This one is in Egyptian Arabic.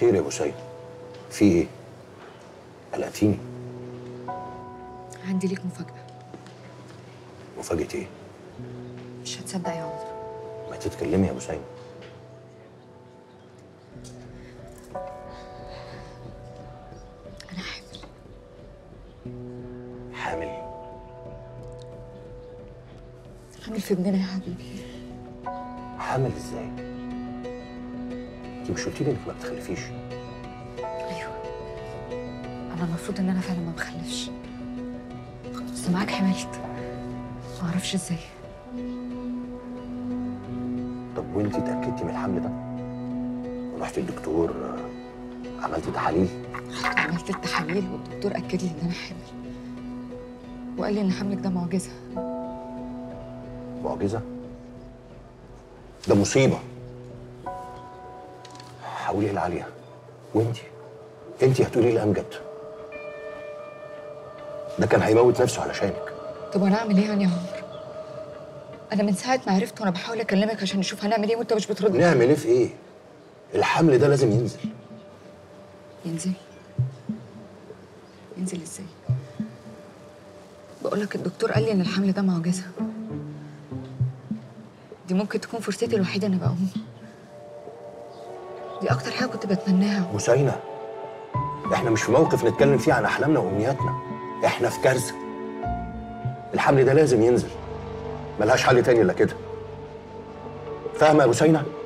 خير يا ابو سيد في ايه قلقتيني عندي ليك مفاجأة مفاجاه ايه مش هتصدق يا عمر ما تتكلمي يا ابو سيد أنا حامل حامل حامل في ابننا يا حبيبي حامل ازاي انت مش قلتي لي انك ما بتخلفيش أيوه أنا المفروض إن أنا فعلا ما بخلفش بس معاك حملت ما أعرفش إزاي طب وانت اتاكدتي من الحمل ده ورحتي الدكتور آه، عملتي تحاليل رحت عملت التحاليل والدكتور أكد لي إن أنا حامل وقال لي إن حملك ده معجزة معجزه ده مصيبه حاولي العاليه وانت انت هتقولي الامجد ده كان هيموت نفسه علشانك طب وأنا أعمل إيه يعني يا عمر؟ أنا من ساعة ما عرفت وأنا بحاول أكلمك عشان نشوف هنعمل إيه وأنت مش بترد نعمل ايه في ايه الحمل ده لازم ينزل ينزل ينزل ازاي بقول لك الدكتور قال لي ان الحمل ده معجزه دي ممكن تكون فرصتي الوحيده اني ابقى ام دي اكتر حاجه كنت بتمناها بوسينة احنا مش في موقف نتكلم فيه عن احلامنا وامنياتنا احنا في كارثه الحمل ده لازم ينزل ملهاش حل تاني الا كده فاهمه يا بوسينة